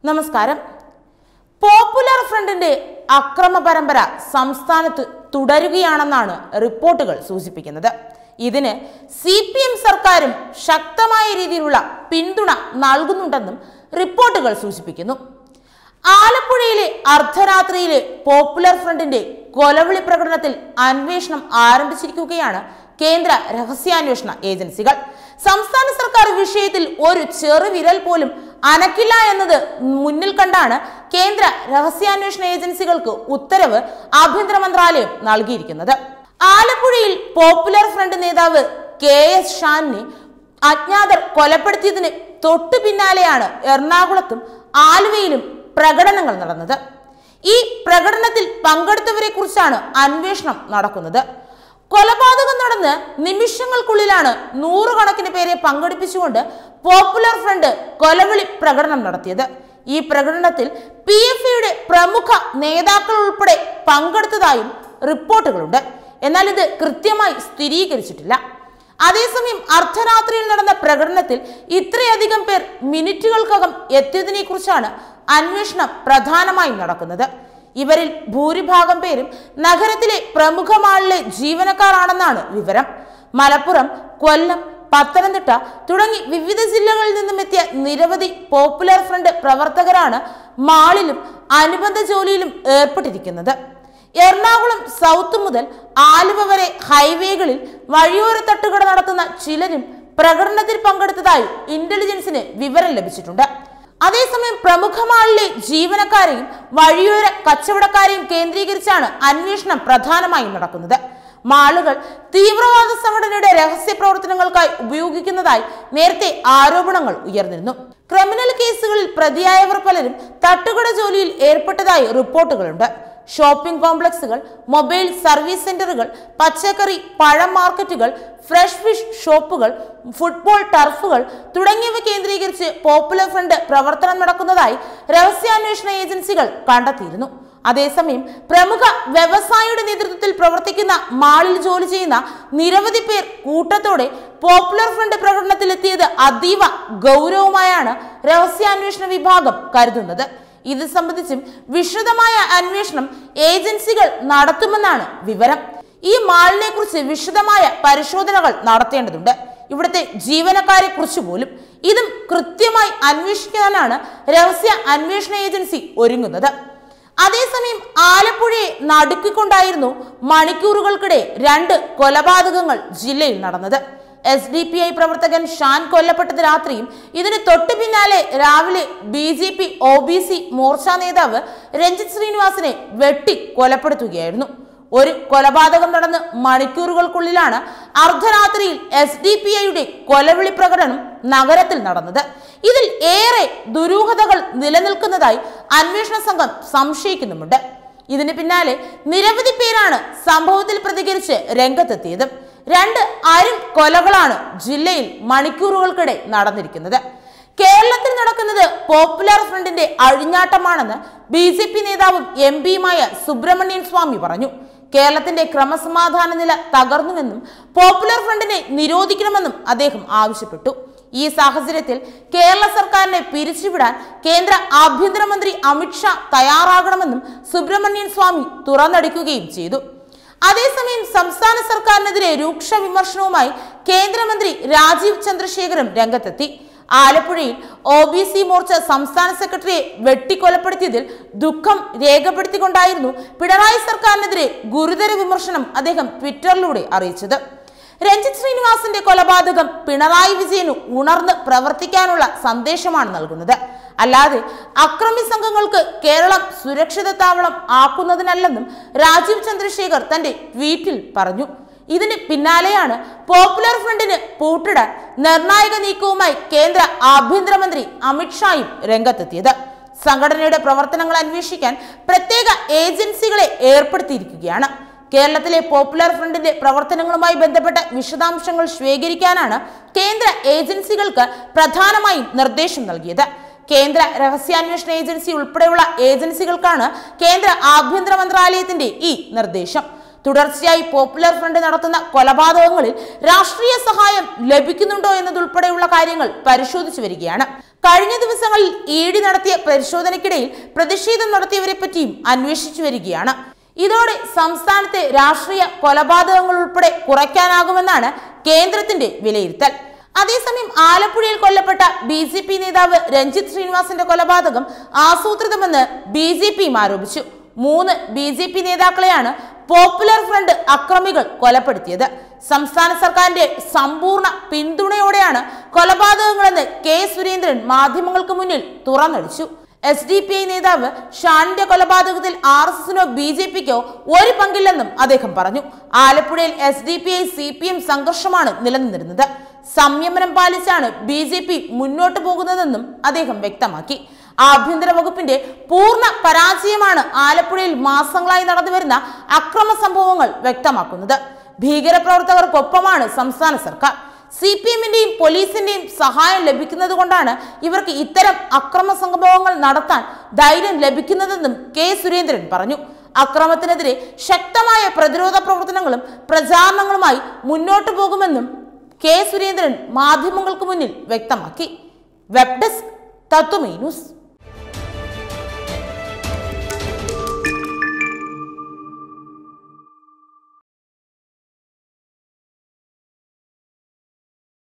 നമസ്കാരം പോപ്പുലർ ഫ്രണ്ടിന്റെ അക്രമ പരമ്പര സംസ്ഥാനത്ത് തുടരുകയാണെന്നാണ് റിപ്പോർട്ടുകൾ സൂചിപ്പിക്കുന്നത് ഇതിന് സി പി എം സർക്കാരും ശക്തമായ രീതിയിലുള്ള പിന്തുണ നൽകുന്നുണ്ടെന്നും റിപ്പോർട്ടുകൾ സൂചിപ്പിക്കുന്നു ആലപ്പുഴയിലെ അർദ്ധരാത്രിയിലെ പോപ്പുലർ ഫ്രണ്ടിന്റെ കൊലവിളി പ്രകടനത്തിൽ അന്വേഷണം ആരംഭിച്ചിരിക്കുകയാണ് കേന്ദ്ര രഹസ്യാന്വേഷണ ഏജൻസികൾ സംസ്ഥാന സർക്കാർ വിഷയത്തിൽ ഒരു ചെറുവിരൽ പോലും അനക്കില്ല എന്നത് മുന്നിൽ കണ്ടാണ് കേന്ദ്ര രഹസ്യാന്വേഷണ ഏജൻസികൾക്ക് ഉത്തരവ് ആഭ്യന്തര മന്ത്രാലയം നൽകിയിരിക്കുന്നത് ആലപ്പുഴയിൽ പോപ്പുലർ ഫ്രണ്ട് നേതാവ് കെ എസ് ഷാനിനെ അജ്ഞാതർ കൊലപ്പെടുത്തിയതിന് തൊട്ടു പിന്നാലെയാണ് എറണാകുളത്തും ആലുവയിലും പ്രകടനങ്ങൾ നടന്നത് ഈ പ്രകടനത്തിൽ പങ്കെടുത്തവരെ കുറിച്ചാണ് അന്വേഷണം നടക്കുന്നത് കൊലപാതകം നടന്ന് നിമിഷങ്ങൾക്കുള്ളിലാണ് നൂറുകണക്കിന് പേരെ പങ്കെടുപ്പിച്ചുകൊണ്ട് പോപ്പുലർ ഫ്രണ്ട് കൊലവിളി പ്രകടനം നടത്തിയത് ഈ പ്രകടനത്തിൽ പി എഫ് ഐയുടെ പ്രമുഖ നേതാക്കൾ ഉൾപ്പെടെ പങ്കെടുത്തതായും റിപ്പോർട്ടുകളുണ്ട് എന്നാൽ ഇത് കൃത്യമായി സ്ഥിരീകരിച്ചിട്ടില്ല അതേസമയം അർദ്ധരാത്രിയിൽ നടന്ന പ്രകടനത്തിൽ ഇത്രയധികം പേർ മിനിറ്റുകൾക്കകം എത്തിയതിനെ കുറിച്ചാണ് അന്വേഷണം പ്രധാനമായും നടക്കുന്നത് ഇവരിൽ ഭൂരിഭാഗം പേരും നഗരത്തിലെ പ്രമുഖ മാളിലെ ജീവനക്കാരാണെന്നാണ് വിവരം മലപ്പുറം കൊല്ലം പത്തനംതിട്ട തുടങ്ങി വിവിധ ജില്ലകളിൽ നിന്നും എത്തിയ നിരവധി പോപ്പുലർ ഫ്രണ്ട് പ്രവർത്തകരാണ് മാളിലും അനുബന്ധ ജോലിയിലും ഏർപ്പെട്ടിരിക്കുന്നത് എറണാകുളം സൗത്ത് മുതൽ ആലുവ വരെ ഹൈവേകളിൽ വഴിയോര തട്ടുകട നടത്തുന്ന ചിലരും പ്രകടനത്തിൽ പങ്കെടുത്തതായി ഇന്റലിജൻസിന് വിവരം ലഭിച്ചിട്ടുണ്ട് അതേസമയം പ്രമുഖ മാളിലെ ജീവനക്കാരെയും വഴിയോര കച്ചവടക്കാരെയും കേന്ദ്രീകരിച്ചാണ് അന്വേഷണം പ്രധാനമായും നടക്കുന്നത് മാളുകൾ തീവ്രവാദ സംഘടനയുടെ രഹസ്യ പ്രവർത്തനങ്ങൾക്കായി ഉപയോഗിക്കുന്നതായി നേരത്തെ ആരോപണങ്ങൾ ഉയർന്നിരുന്നു ക്രിമിനൽ കേസുകളിൽ പ്രതിയായവർ പലരും തട്ടുകട ജോലിയിൽ ഏർപ്പെട്ടതായി റിപ്പോർട്ടുകളുണ്ട് ഷോപ്പിംഗ് കോംപ്ലക്സുകൾ മൊബൈൽ സർവീസ് സെന്ററുകൾ പച്ചക്കറി പഴം മാർക്കറ്റുകൾ ഫ്രഷ് ഫിഷ് ഷോപ്പുകൾ ഫുട്ബോൾ ടർഫുകൾ തുടങ്ങിയവ കേന്ദ്രീകരിച്ച് പോപ്പുലർ ഫ്രണ്ട് പ്രവർത്തനം നടക്കുന്നതായി രഹസ്യാന്വേഷണ ഏജൻസികൾ കണ്ടെത്തിയിരുന്നു അതേസമയം പ്രമുഖ വ്യവസായിയുടെ നേതൃത്വത്തിൽ പ്രവർത്തിക്കുന്ന മാളിൽ ജോലി ചെയ്യുന്ന നിരവധി പേർ കൂട്ടത്തോടെ പോപ്പുലർ ഫ്രണ്ട് പ്രകടനത്തിലെത്തിയത് അതീവ ഗൗരവമായാണ് രഹസ്യാന്വേഷണ വിഭാഗം കരുതുന്നത് ഇത് സംബന്ധിച്ചും വിശദമായ അന്വേഷണം ഏജൻസികൾ നടത്തുമെന്നാണ് വിവരം ഈ മാളിനെ കുറിച്ച് വിശദമായ പരിശോധനകൾ നടത്തേണ്ടതുണ്ട് ഇവിടുത്തെ ജീവനക്കാരെ കുറിച്ച് പോലും ഇതും കൃത്യമായി അന്വേഷിക്കാനാണ് രഹസ്യ അന്വേഷണ ഏജൻസി ഒരുങ്ങുന്നത് അതേസമയം ആലപ്പുഴയെ നടുക്കിക്കൊണ്ടായിരുന്നു മണിക്കൂറുകൾക്കിടെ രണ്ട് കൊലപാതകങ്ങൾ ജില്ലയിൽ നടന്നത് എസ് ഡി പി ഐ പ്രവർത്തകൻ ഷാൻ കൊല്ലപ്പെട്ടത് രാത്രിയും ഇതിന് തൊട്ടു പിന്നാലെ രാവിലെ B J P O B C Morcha നേതാവ് രഞ്ജിത് ശ്രീനിവാസിനെ വെട്ടി കൊലപ്പെടുത്തുകയായിരുന്നു ഒരു കൊലപാതകം നടന്ന് മണിക്കൂറുകൾക്കുള്ളിലാണ് അർദ്ധരാത്രിയിൽ എസ് ഡി പി ഐയുടെ കൊലവിളി പ്രകടനം നഗരത്തിൽ നടന്നത് ഇതിൽ ഏറെ ദുരൂഹതകൾ നിലനിൽക്കുന്നതായി അന്വേഷണ സംഘം സംശയിക്കുന്നുമുണ്ട് ഇതിന് പിന്നാലെ നിരവധി പേരാണ് സംഭവത്തിൽ പ്രതികരിച്ച് രംഗത്തെത്തിയത് രണ്ട് അരും കൊലകളാണ് ജില്ലയിൽ മണിക്കൂറുകൾക്കിടെ നടന്നിരിക്കുന്നത് കേരളത്തിൽ നടക്കുന്നത് പോപ്പുലർ ഫ്രണ്ടിന്റെ അഴിഞ്ഞാട്ടമാണെന്ന് ബി ജെ പി നേതാവും എം പിയുമായ സുബ്രഹ്മണ്യൻ സ്വാമി പറഞ്ഞു കേരളത്തിന്റെ ക്രമസമാധാന നില തകർന്നുവെന്നും പോപ്പുലർ ഫ്രണ്ടിനെ നിരോധിക്കണമെന്നും അദ്ദേഹം ആവശ്യപ്പെട്ടു ഈ സാഹചര്യത്തിൽ കേരള സർക്കാരിനെ പിരിച്ചുവിടാൻ കേന്ദ്ര ആഭ്യന്തരമന്ത്രി അമിത്ഷാ തയ്യാറാകണമെന്നും സുബ്രഹ്മണ്യൻ സ്വാമി തുറന്നടിക്കുകയും ചെയ്തു അതേസമയം സംസ്ഥാന സർക്കാരിനെതിരെ രൂക്ഷ വിമർശനവുമായി കേന്ദ്രമന്ത്രി രാജീവ് ചന്ദ്രശേഖരം രംഗത്തെത്തി ആലപ്പുഴയിൽ ഒ ബി സി മോർച്ച സംസ്ഥാന സെക്രട്ടറിയെ വെട്ടിക്കൊലപ്പെടുത്തിയതിൽ ദുഃഖം രേഖപ്പെടുത്തിക്കൊണ്ടായിരുന്നു പിണറായി സർക്കാരിനെതിരെ ഗുരുതര വിമർശനം അദ്ദേഹം ട്വിറ്ററിലൂടെ അറിയിച്ചത് രഞ്ജിത് ശ്രീനിവാസിന്റെ കൊലപാതകം പിണറായി വിജയന് ഉണർന്ന് പ്രവർത്തിക്കാനുള്ള സന്ദേശമാണ് നൽകുന്നത് അല്ലാതെ അക്രമി സംഘങ്ങൾക്ക് കേരളം സുരക്ഷിത താവളം ആക്കുന്നതിനല്ലെന്നും രാജീവ് ചന്ദ്രശേഖർ തന്റെ ട്വീറ്റിൽ പറഞ്ഞു ഇതിന് പിന്നാലെയാണ് പോപ്പുലർ ഫ്രണ്ടിന് പൂട്ടിടാൻ നിർണായക നീക്കവുമായി കേന്ദ്ര ആഭ്യന്തരമന്ത്രി അമിത്ഷായും രംഗത്തെത്തിയത് സംഘടനയുടെ പ്രവർത്തനങ്ങൾ അന്വേഷിക്കാൻ പ്രത്യേക ഏജൻസികളെ ഏർപ്പെടുത്തിയിരിക്കുകയാണ് കേരളത്തിലെ പോപ്പുലർ ഫ്രണ്ടിന്റെ പ്രവർത്തനങ്ങളുമായി ബന്ധപ്പെട്ട വിശദാംശങ്ങൾ ശേഖരിക്കാനാണ് കേന്ദ്ര ഏജൻസികൾക്ക് പ്രധാനമായും നിർദ്ദേശം നൽകിയത് കേന്ദ്ര രഹസ്യാന്വേഷണ ഏജൻസി ഉൾപ്പെടെയുള്ള ഏജൻസികൾക്കാണ് കേന്ദ്ര ആഭ്യന്തര മന്ത്രാലയത്തിന്റെ ഈ നിർദ്ദേശം തുടർച്ചയായി പോപ്പുലർ ഫ്രണ്ട് നടത്തുന്ന കൊലപാതകങ്ങളിൽ രാഷ്ട്രീയ സഹായം ലഭിക്കുന്നുണ്ടോ എന്നതുൾപ്പെടെയുള്ള കാര്യങ്ങൾ പരിശോധിച്ചു വരികയാണ് കഴിഞ്ഞ ദിവസങ്ങളിൽ ഇ ഡി നടത്തിയ പരിശോധനയ്ക്കിടയിൽ പ്രതിഷേധം നടത്തിയവരെ പറ്റിയും അന്വേഷിച്ചു വരികയാണ് ഇതോടെ സംസ്ഥാനത്തെ രാഷ്ട്രീയ കൊലപാതകങ്ങൾ ഉൾപ്പെടെ കുറയ്ക്കാനാകുമെന്നാണ് കേന്ദ്രത്തിന്റെ വിലയിരുത്തൽ അതേസമയം ആലപ്പുഴയിൽ കൊല്ലപ്പെട്ട ബി ജെ പി നേതാവ് രഞ്ജിത്ത് ശ്രീനിവാസന്റെ കൊലപാതകം ആസൂത്രിതമെന്ന് ബി ജെ പിയും ആരോപിച്ചു മൂന്ന് ബി ജെ പി നേതാക്കളെയാണ് പോപ്പുലർ ഫ്രണ്ട് അക്രമികൾ കൊലപ്പെടുത്തിയത് സംസ്ഥാന സർക്കാരിന്റെ സമ്പൂർണ്ണ പിന്തുണയോടെയാണ് കൊലപാതകങ്ങളെന്ന് കെ സുരേന്ദ്രൻ മാധ്യമങ്ങൾക്ക് മുന്നിൽ തുറന്നടിച്ചു എസ് ഡി പി ഐ നേതാവ് ഷാനിന്റെ കൊലപാതകത്തിൽ ആർ എസ് എസിനോ ബി ജെ പിക്കോ ഒരു പങ്കില്ലെന്നും അദ്ദേഹം പറഞ്ഞു ആലപ്പുഴയിൽ S D P I C P M സംഘർഷമാണ് നിലനിന്നിരുന്നത് സംയമനം പാലിച്ചാണ് ബി ജെ പി മുന്നോട്ട് പോകുന്നതെന്നും അദ്ദേഹം വ്യക്തമാക്കി ആഭ്യന്തര വകുപ്പിന്റെ പൂർണ്ണ പരാജയമാണ് ആലപ്പുഴയിൽ മാസങ്ങളായി നടന്നുവരുന്ന അക്രമ സംഭവങ്ങൾ വ്യക്തമാക്കുന്നത് ഭീകരപ്രവർത്തകർക്കൊപ്പമാണ് സംസ്ഥാന സർക്കാർ സി പി എമ്മിന്റെയും പോലീസിന്റെയും സഹായം ലഭിക്കുന്നത് കൊണ്ടാണ് ഇവർക്ക് ഇത്തരം അക്രമ സംഭവങ്ങൾ നടത്താൻ ധൈര്യം ലഭിക്കുന്നതെന്നും കെ സുരേന്ദ്രൻ പറഞ്ഞു അക്രമത്തിനെതിരെ ശക്തമായ പ്രതിരോധ പ്രവർത്തനങ്ങളും പ്രചാരണങ്ങളുമായി മുന്നോട്ടു പോകുമെന്നും കെ സുരേന്ദ്രൻ മാധ്യമങ്ങൾക്ക് മുന്നിൽ വ്യക്തമാക്കി വെബ് ഡെസ്ക് തത്വമേ ന്യൂസ്